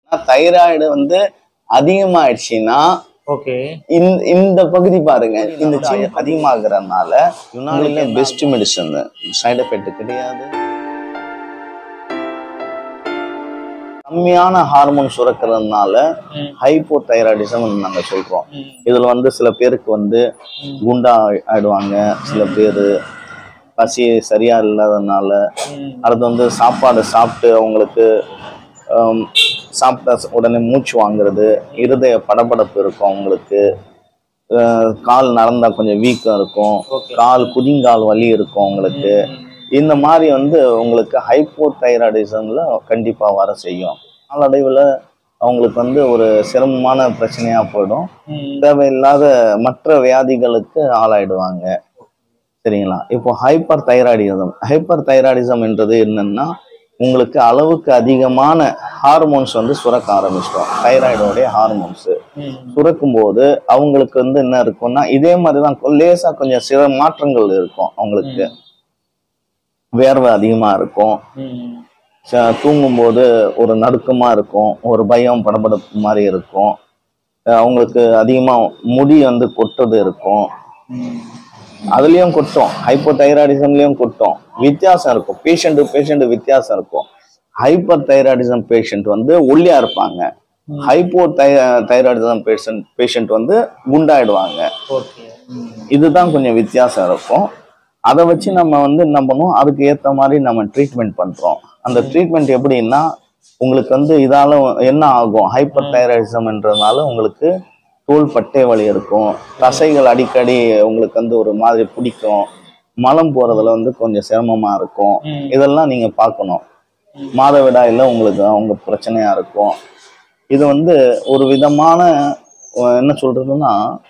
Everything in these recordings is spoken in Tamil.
தைராய்டு வந்து அதிகமாயிடுச்சுன்னா ஓகே இந்த இந்த பகுதி பாருங்க இந்த சின்ன அதிகமாகறதுனால யுனானில பெஸ்ட் மெடிசன் சைடு எஃபெக்ட் கிடையாது கம்மியான ஹார்மோன் சுரக்கிறதுனால ம். ஹைப்போ தைராய்டிசம் நாங்க சொல்றோம் ம். இதுல வந்து சில பேருக்கு வந்து குண்டா ஆயிடுவாங்க சில பேர் பசி சரியா இல்லாததுனால ம். அடுத்து வந்து சாப்பாடு சாப்பிட்டு அவங்களுக்கு ஆம், சாப்பிட்ட உடனே மூச்சு வாங்குறது இருதய படபடப்பு இருக்கும் அவங்களுக்கு அஹ், கால் நடந்தா கொஞ்சம் வீக்கம் இருக்கும் Okay. கால் குதிங்கால் வலி இருக்கும் அவங்களுக்கு இந்த மாதிரி வந்து உங்களுக்கு ஹைப்போ தைராய்டிசம்ல கண்டிப்பா வர செய்யும் நாளடைவில் அவங்களுக்கு வந்து ஒரு சிரமமான பிரச்சனையா போயிடும் ம். தேவையில்லாத மற்ற வியாதிகளுக்கு ஆளாயிடுவாங்க சரிங்களா இப்போ ஹைப்பர் தைராய்டிசம் ஹைப்பர் தைராய்டிசம் என்றது என்னன்னா உங்களுக்கு அளவுக்கு அதிகமான ஹார்மோன்ஸ் வந்து சுரக்க ஆரம்பிச்சிடும் தைராய்டோடைய ஹார்மோன்ஸ் ம். சுரக்கும் போது அவங்களுக்கு வந்து என்ன இருக்கும்னா இதே மாதிரி தான் லேசா கொஞ்சம் சில மாற்றங்கள் இருக்கும் அவங்களுக்கு வேர்வை அதிகமா இருக்கும் ம். ச- தூங்கும்போது ஒரு நடுக்கமா இருக்கும் ஒரு பயம் படபடப்பு மாதிரி இருக்கும் அஹ் அவங்களுக்கு அதிகமா முடி வந்து கொட்டுறது இருக்கும் ம். அதுலயும் கொட்டும் ஹைப்போ தைராய்டிசம்லயும் கொட்டும் வித்தியாசம் இருக்கும் பேஷண்ட் பேஷண்ட் வித்தியாசம் இருக்கும் ஹைப்பர் தைராய்டிசம் பேஷண்ட் வந்து ஒல்லியா இருப்பாங்க hypo thy thyroidism patient patient வந்து குண்டாயிடுவாங்க ஓகே ம். இதுதான் கொஞ்சம் வித்தியாசம் இருக்கும் அதை வச்சு நம்ம வந்து என்ன பண்ணுவோம் அதுக்கு ஏற்ற மாதிரி நம்ம ட்ரீட்மெண்ட் பண்றோம் அந்த ட்ரீட்மெண்ட் எப்படின்னா உங்களுக்கு வந்து இதால என்ன ஆகும் ஹைப்பர் தைராய்டிசம்ன்றதுனால உங்களுக்கு தோல் பட்டை வலி இருக்கும் தசைகள் அடிக்கடி உங்களுக்கு வந்து ஒரு மாதிரி பிடிக்கும் மலம் போறதுல வந்து கொஞ்சம் சிரமமா இருக்கும் ம். இதெல்லாம் நீங்க பார்க்கணும் மாதவிடாயில உங்களுக்கு அவங்க பிரச்சனையா இருக்கும் இது வந்து ஒரு விதமான அஹ், என்ன சொல்றதுன்னா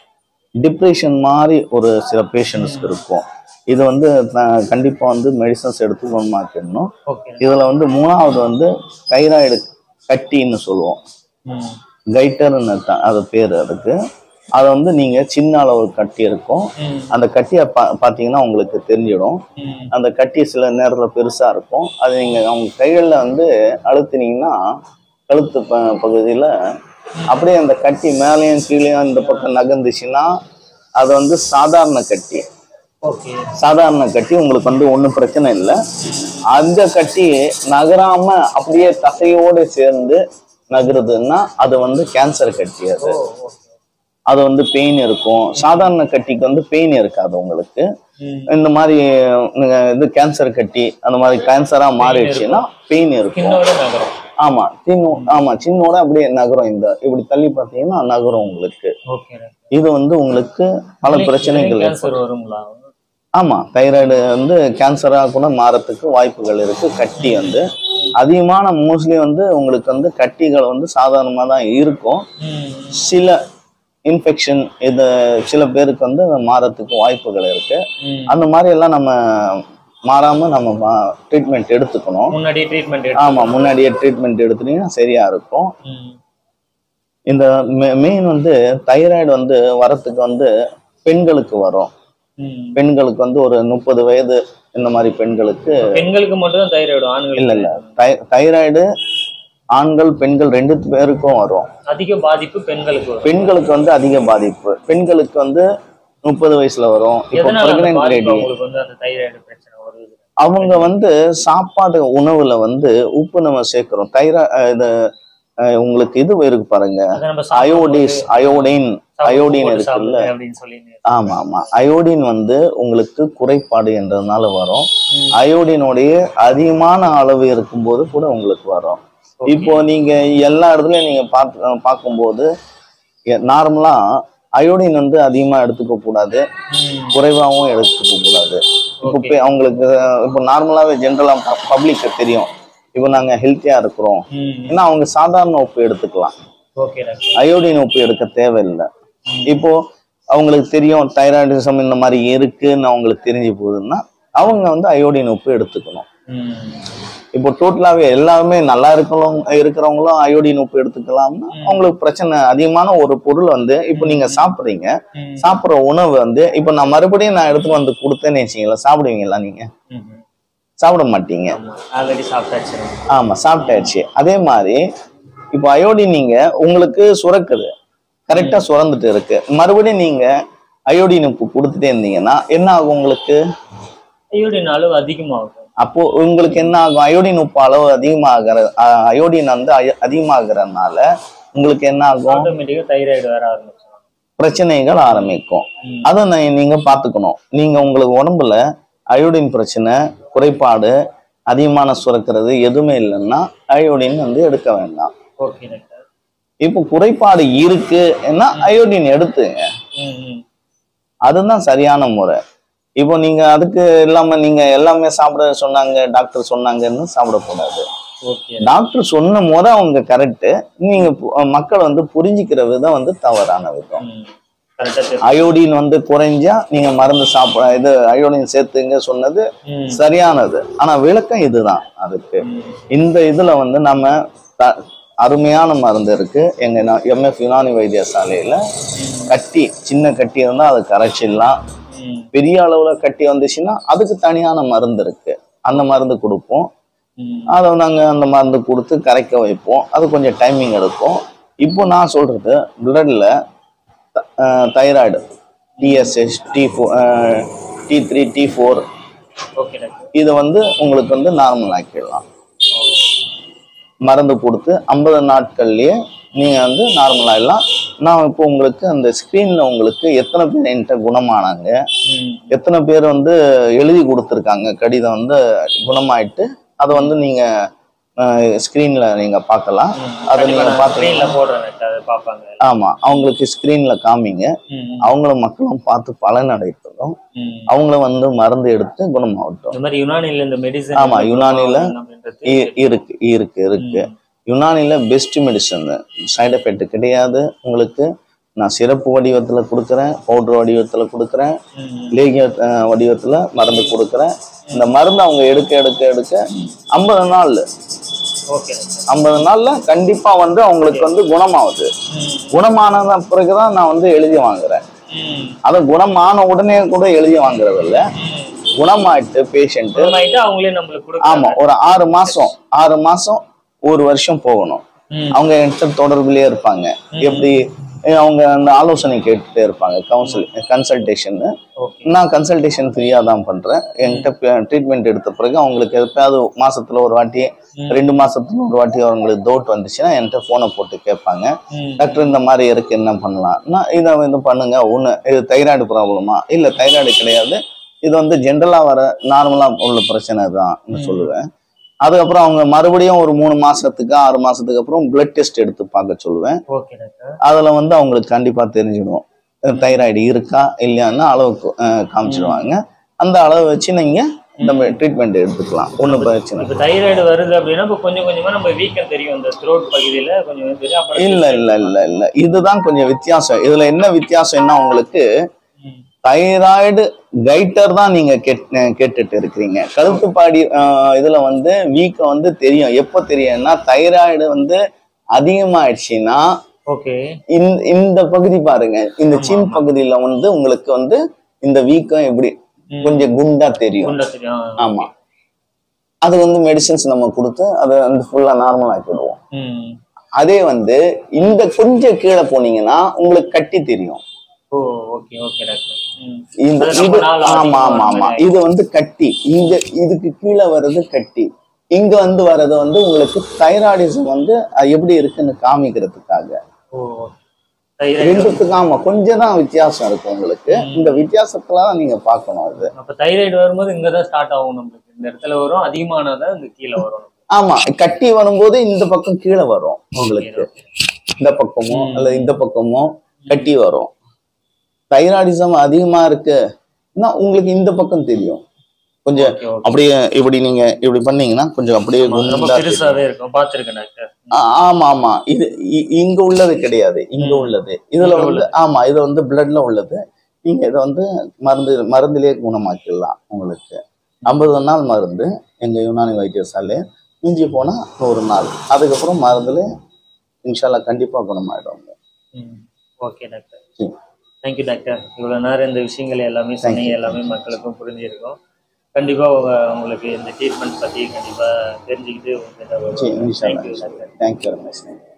டிப்ரெஷன் மாதிரி ஒரு சில பேஷண்ட்ஸ்க்கு இருக்கும் இது வந்து அஹ், கண்டிப்பா வந்து மெடிசன்ஸ் எடுத்து குணமாக்கிடணும் ஓகே இதுல வந்து மூணாவது வந்து தைராய்டு கட்டின்னு சொல்லுவோம் ம். கைட்டர்னு த- அது பேர் அதுக்கு அதை வந்து நீங்க சின்ன அளவு கட்டி இருக்கும் ம். அந்த கட்டியை பா பார்த்தீங்கன்னா உங்களுக்கு தெரிஞ்சிடும் ம். அந்த கட்டி சில நேரத்துல பெருசா இருக்கும் அது நீங்க அவங்க கைகளில் வந்து அழுத்தினீங்கன்னா கழுத்து ப பகுதியில அப்படியே அந்த கட்டி மேலேயும் கீழேயும் இந்த பக்கம் நகர்ந்துச்சுன்னா அது வந்து சாதாரண கட்டி ஓகே சாதாரண கட்டி உங்களுக்கு வந்து ஒன்றும் பிரச்சனை இல்லை அந்த கட்டி நகராம அப்படியே தசையோடு சேர்ந்து நகருதுன்னா அது வந்து கேன்சர் கட்டி அது ஓ ஓகே அது வந்து பெயின் இருக்கும் சாதாரண கட்டிக்கு வந்து பெயின் இருக்காது உங்களுக்கு ம். இந்த மாதிரி நீங்க இது கேன்சர் கட்டி அந்த மாதிரி கேன்சரா மாறிடுச்சுன்னா பெயின் இருக்கும் கிண்ணோட நகரம் ஆமா சின்ன ஆமா சின்னோட அப்படியே நகரும் இந்த இப்படி தள்ளி பார்த்தீங்கன்னா நகரும் உங்களுக்கு ஓகே இது வந்து உங்களுக்கு பல பிரச்சனைகள் கேன்சர் வருங்களா ஆமா தைராய்டு வந்து கேன்சரா கூட மாறத்துக்கு வாய்ப்புகள் இருக்கு கட்டி வந்து அதிகமான மோஸ்ட்லி வந்து உங்களுக்கு வந்து கட்டிகள் வந்து சாதாரணமா தான் இருக்கும் ம். சில இன்ஃபெக்ஷன் இது சில பேருக்கு வந்து மாறத்துக்கு வாய்ப்புகள் இருக்கு ம். அந்த மாதிரி எல்லாம் நம்ம மாறாம நம்ம ட்ரீட்மெண்ட் எடுத்துக்கணும் முன்னாடியே ட்ரீட்மெண்ட் ஆமா முன்னாடியே ட்ரீட்மெண்ட் எடுத்துட்டீங்கன்னா சரியா இருக்கும் ம் இந்த மெயின் வந்து தைராய்டு வந்து வரத்துக்கு வந்து பெண்களுக்கு வரும் ம். பெண்களுக்கு வந்து ஒரு முப்பது வயது இந்த மாதிரி பெண்களுக்கு பெண்களுக்கு மட்டும் தான் தைராய்டு ஆண்கள் இல்ல இல்ல தை- தைராய்டு ஆண்கள் பெண்கள் ரெண்டு பேருக்கும் வரும் அதிக பாதிப்பு பெண்களுக்கு வரும் பெண்களுக்கு வந்து அதிக பாதிப்பு பெண்களுக்கு வந்து முப்பது வயசுல வரும் இப்போ எதனால அந்த பிரெக்னென்ட் பாதிப்பு லேடி அவங்களுக்கு வந்து அந்த தைராய்டு பிரச்சனை வருது அவங்க வந்து சாப்பாடு உணவுல வந்து உப்பு நம்ம சேர்க்கிறோம் தைரா அஹ் இது அஹ் உங்களுக்கு இது இருக்கு பாருங்க அதை நம்ம அயோடிஸ் அயோடின் அயோடின் போட்டு இருக்குல்ல சாப்பிடுங்க அப்படின்னு சொல்லி ஆமா ஆமா அயோடின் வந்து உங்களுக்கு குறைபாடு என்றதுனால வரும் ம். அயோடினுடைய அதிகமான அளவு இருக்கும்போது கூட உங்களுக்கு வரும் இப்போ நீங்க எல்லா இடத்துலயும் நீங்க பார்த்து பார்க்கும்போது நார்மலா அயோடின் வந்து அதிகமா எடுத்துக்க கூடாது ம். குறைவாகவும் எடுத்துக்க கூடாது இப்போ Okay. பே- அவங்களுக்கு இப்போ நார்மலாவே ஜென்ரலா பப்ளிக்கு தெரியும் இப்போ நாங்க ஹெல்த்தியா இருக்கிறோம் ம். ஏன்னா அவங்க சாதாரண உப்பு எடுத்துக்கலாம் ஓகே டாக்டர் அயோடின் உப்பு எடுக்க தேவையில்லை இப்போ அவங்களுக்கு தெரியும் தைராய்டிசம் இந்த மாதிரி இருக்குன்னு அவங்களுக்கு தெரிஞ்சு போகுதுன்னா அவங்க வந்து அயோடின் உப்பு எடுத்துக்கணும் ம். இப்போ டோட்டலாவே எல்லாருமே நல்லா இருக்கிறவங்க இருக்கிறவங்களும் அயோடின் உப்பு எடுத்துக்கலாம்னா அவங்களுக்கு பிரச்சனை அதிகமான ஒரு பொருள் வந்து இப்போ நீங்க சாப்பிட்றீங்க ம். சாப்பிட்ற உணவு வந்து இப்போ நான் மறுபடியும் நான் எடுத்து வந்து கொடுத்தேன்னு வச்சுங்களா சாப்பிடுவீங்களா நீங்க ம். சாப்பிட மாட்டீங்க ஆமா ஆல்ரெடி சாப்பிட்டாச்சு ஆமா சாப்பிட்டாச்சு அதே மாதிரி இப்போ அயோடின் நீங்க உங்களுக்கு சுரக்குது கரெக்டா சுரந்துட்டு இருக்கு மறுபடியும் நீங்க அயோடின் உப்பு கொடுத்துட்டே இருந்தீங்கன்னா என்ன ஆகும் உங்களுக்கு அயோடின் அளவு அதிகமாகும் அப்போ உங்களுக்கு என்ன ஆகும் அயோடின் உப்பு அளவு அதிகமாகிற அ- அயோடின் வந்து அய- அதிகமாகறதுனால உங்களுக்கு என்ன ஆகும் ஆட்டோமேட்டிக்கா தைராய்டு வர ஆரம்பிச்சிடும் பிரச்சனைகள் ஆரம்பிக்கும் ம். அதை நீ- நீங்க பாத்துக்கணும் நீங்க உங்களுக்கு உடம்புல அயோடின் பிரச்சனை குறைபாடு அதிகமான சுரக்கிறது எதுவுமே இல்லைன்னா அயோடின் வந்து எடுக்க வேண்டாம் ஓகே டாக்டர் இப்போ குறைபாடு இருக்குன்னா அயோடின் எடுத்துங்க ம் ம் அதுதான் சரியான முறை இப்போ நீங்க அதுக்கு இல்லாம நீங்க எல்லாமே சாப்பிட சொன்னாங்க டாக்டர் சொன்னாங்கன்னு சாப்பிடக்கூடாது ஓகே டாக்டர் சொன்ன முறை அவங்க கரெக்ட் நீங்க பு- மக்கள் வந்து புரிஞ்சுக்கிற விதம் வந்து தவறான விதம் ம் கரெக்டாக அயோடின் வந்து குறைஞ்சா நீங்க மருந்து சாப்பிட இது அயோடின் சேர்த்துங்க சொன்னது ம் சரியானது ஆனா விளக்கம் இதுதான் அதுக்கு ம் இந்த இதுல வந்து நம்ம த- அருமையான மருந்து இருக்கு எங்க எம்எஃப் யுனானி வைத்தியசாலையில கட்டி சின்ன கட்டி இருந்தா அதை கரைச்சிடலாம் ம் பெரிய அளவுல கட்டி வந்துச்சுன்னா அதுக்கு தனியான மருந்து இருக்கு அந்த மருந்து கொடுப்போம் ம் அதை நாங்க அந்த மருந்து கொடுத்து கரைக்க வைப்போம் அது கொஞ்சம் டைமிங் எடுக்கும் இப்போ நான் சொல்றது பிளட்ல thyroid TSS T four T three T four okay doctor இதை வந்து உங்களுக்கு வந்து நார்மல் ஆக்கிடலாம் மருந்து கொடுத்து ஐம்பது நாட்கள்லயே நீங்க வந்து நார்மல் ஆயிடலாம் நான் இப்போ உங்களுக்கு அந்த ஸ்க்ரீன்ல உங்களுக்கு எத்தனை பேர் என்கிட்ட குணமானாங்க ம் எத்தனை பேர் வந்து எழுதி கொடுத்துருக்காங்க கடிதம் வந்து குணமாயிட்டு அதை வந்து நீங்க ஸ்க்ரீன்ல நீங்க பார்க்கலாம் அதை நீங்க பார்த்து ஸ்க்ரீன்ல போடுறேன் டாக்டர் அதை பார்ப்பாங்க ஆமா அவங்களுக்கு ஸ்க்ரீன்ல காமிங்க ம் அவங்கள மக்களும் பார்த்து பலன் அடையட்டும் ம் அவங்கள வந்து மருந்து எடுத்து குணமாகட்டும் இந்த மாதிரி யுனானில இந்த மெடிசன் ஆமா, யுனானில அப்படின்றது இ- இருக்கு இருக்கு இருக்கு யுனானில பெஸ்ட் மெடிசன் சைடு எஃபெக்ட் கிடையாது உங்களுக்கு நான் சிறப்பு வடிவத்துல கொடுக்குறேன் பவுடர் வடிவத்துல கொடுக்குறேன் ம் லேகிய அஹ், வடிவத்துல மருந்து கொடுக்குறேன் இந்த மருந்து அவங்க எடுக்க எடுக்க எடுக்க ஐம்பது நாள் ஓகே டாக்டர் ஐம்பது நாள்ல கண்டிப்பா வந்து அவங்களுக்கு வந்து குணமாகுது ம் குணமான பிறகுதான் நான் வந்து எழுதி வாங்குறேன் ம் அதை குணமான உடனே கூட எழுதி வாங்குறது இல்ல குணமாயிட்டு பேஷண்ட் குணமாயிட்டு அவங்களே நம்மளுக்கு கொடுக்க ஆமா ஒரு ஆறு மாசம் ஆறு மாசம் ஒரு வருஷம் போகணும் ம் அவங்க என்கிட்ட தொடர்புலயே இருப்பாங்க எப்படி அஹ் அவங்க அந்த ஆலோசனை கேட்டுட்டே இருப்பாங்க கவுன்சில் கன்சல்டேஷன் ஓகே நான் கன்சல்டேஷன் ஃப்ரீயா தான் பண்றேன் என்கிட்ட ட்ரீட்மெண்ட் எடுத்த பிறகு அவங்களுக்கு எப்பயாவது மாசத்துல ஒரு வாட்டி ரெண்டு மாசத்துல ஒரு வாட்டி அவங்களுக்கு டவுட் வந்துச்சுன்னா என்கிட்ட போனை போட்டு கேட்பாங்க ம் டாக்டர் இந்த மாதிரி இருக்கு என்ன பண்ணலாம் நான் இதை இது பண்ணுங்க ஒண்ணு இது தைராய்டு ப்ராப்ளமா இல்ல தைராய்டு கிடையாது இது வந்து ஜென்ரலா வர நார்மலா உள்ள பிரச்சனை தான் சொல்லுவேன் அதுக்கப்புறம் அவங்க மறுபடியும் ஒரு மூணு மாசத்துக்கு ஆறு மாசத்துக்கு அப்புறம் பிளட் டெஸ்ட் எடுத்து பார்க்க சொல்லுவேன் ஓகே டாக்டர் அதுல வந்து அவங்களுக்கு கண்டிப்பா தெரிஞ்சிடும் தைராய்டு இருக்கா இல்லையான்னு அளவுக்கு அஹ், காமிச்சிடுவாங்க அந்த அளவை வச்சு நீங்க நம்ம ட்ரீட்மெண்ட் எடுத்துக்கலாம் ஒன்றும் பிரச்சனை இல்லை. இப்போ தைராய்டு வருது அப்படின்னா இப்போ கொஞ்சம் கொஞ்சமா நம்ம வீக்கம் தெரியும் இந்த த்ரோட் பகுதியில கொஞ்சம் கொஞ்சம் தெரியும் அப்புறம் இல்ல இல்ல இல்ல இல்ல இதுதான் கொஞ்சம் வித்தியாசம் இதுல என்ன வித்தியாசம் என்ன உங்களுக்கு ம். தைராய்டு கைட்டர் தான் நீங்க கேட்- கேட்டுட்டு இருக்கிறீங்க கழுத்துப்பாடி ஆஹ், இதுல வந்து வீக்கம் வந்து தெரியும் எப்போ தெரியும்னா தைராய்டு வந்து அதிகமாயிடுச்சுன்னா ஓகே இந்த இந்த பகுதி பாருங்க இந்த சின் பகுதியில வந்து உங்களுக்கு வந்து இந்த வீக்கம் எப்படி ம். கொஞ்சம் குண்டா தெரியும் குண்டா தெரியும் ஆமா அது வந்து மெடிசின்ஸ் நம்ம கொடுத்து அதை வந்து ஃபுல்லா நார்மல் ஆக்கிடுவோம் ம் அதே வந்து இந்த கொஞ்சம் கீழே போனீங்கன்னா உங்களுக்கு கட்டி தெரியும் ஓ ஓகே ஓகே டாக்டர் ம் இந்த அது ரொம்ப இது நாள் ஆமா அதிகமா ஆமா ஆமா வர மாதிரி இது வந்து கட்டி இங்க இதுக்கு கீழே வர்றது கட்டி இங்க வந்து வர்றது வந்து உங்களுக்கு தைராய்டிசம் வந்து அது எப்படி இருக்குன்னு காமிக்கிறதுக்காக ஓ தைராய்டு ரெண்டுத்துக்கும் ஆமா கொஞ்சம் தான் வித்தியாசம் இருக்கு உங்களுக்கு இந்த வித்தியாசத்துல தான் நீங்க பார்க்கணும் அது அப்ப தைராய்டு வரும்போது இங்க தான் ஸ்டார்ட் ஆகும் நம்மளுக்கு இந்த இடத்துல வரும் அதிகமானதான் இந்த கீழே வரும் ஆமா கட்டி வரும்போது இந்த பக்கம் கீழே வரும் உங்களுக்கு இந்த பக்கமோ அல்ல இந்த பக்கமோ கட்டி வரும் தைராய்டிசம் அதிகமா இருக்குன்னா உங்களுக்கு இந்த பக்கம் தெரியும் கொஞ்சம் ஓகே ஓகே அப்படியே இப்படி நீங்க இப்படி பண்ணீங்கன்னா கொஞ்சம் அப்படியே ரொம்ப குண்டா தெரியும். பெருசாவே இருக்கும் பாத்துருக்கேன் டாக்டர் ஆ- ஆமா ஆமா இது இ- இங்க உள்ளது கிடையாது இங்க உள்ளது இதுல இங்க வந்து ஆமா இது வந்து பிளட்ல உள்ளது நீங்க இதை வந்து மருந்து மருந்திலே குணமாக்கிடலாம் உங்களுக்கு ஐம்பது நாள் மருந்து எங்க யுனானி வைத்தியசாலை மிஞ்சி போனா நூறு நாள் அதுக்கப்புறம் மருந்துல இன்ஷால்லா கண்டிப்பா குணமாயிடுவாங்க ம் ஓகே டாக்டர் ம். தேங்க்யூ டாக்டர் இவ்வளோ நேரம் இந்த விஷயங்கள் எல்லாமே சொன்னீங்க எல்லாமே மக்களுக்கும் புரிஞ்சிருக்கும் கண்டிப்பா உங்க உங்களுக்கு இந்த ட்ரீட்மெண்ட் பத்தி கண்டிப்பா தெரிஞ்சுக்கிட்டு சரி உங்களுக்கு இன்ஷால்லா thank you doctor thank you very much